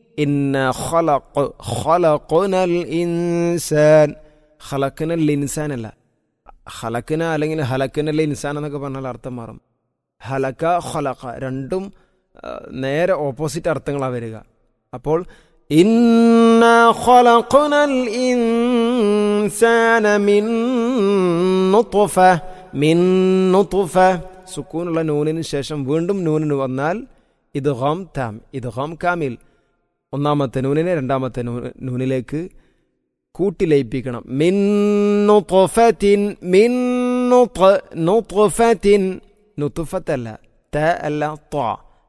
ഇന്ന ഖലഖ് ഖലഖുനൽ ഇൻസാൻ ഖലഖനൽ ഇൻസാൻ അല്ല ഹലക്കിന അല്ലെങ്കിൽ ഹലക്കിനൽ ഇൻസാൻ എന്നൊക്കെ പറഞ്ഞാൽ അർത്ഥം മാറും ഹലക്ക ഖലഖ രണ്ടും ആ, നേരെ ഓപ്പോസിറ്റ് അർത്ഥങ്ങളാണ് വരിക അപ്പോൾ ഇന്ന ഖലഖുനൽ ഇൻസാന മിൻ നുത്ഫ മിൻ നുത്ഫ സുക്കൂനുള്ള നൂനിന് ശേഷം വീണ്ടും നൂനിന് വന്നാൽ ഇത് ഹോം താം ഇത് ഹോം കാമിൽ ഒന്നാമത്തെ നൂനിനെ രണ്ടാമത്തെ നൂ- നൂനിലേക്ക് കൂട്ടിലയിപ്പിക്കണം മിൻ നുത്ഫത്തിൻ മിൻ നുത്ഫ- നുത്ഫത്തിൻ നുത്ഫത്തല്ല ത അല്ല ത്വ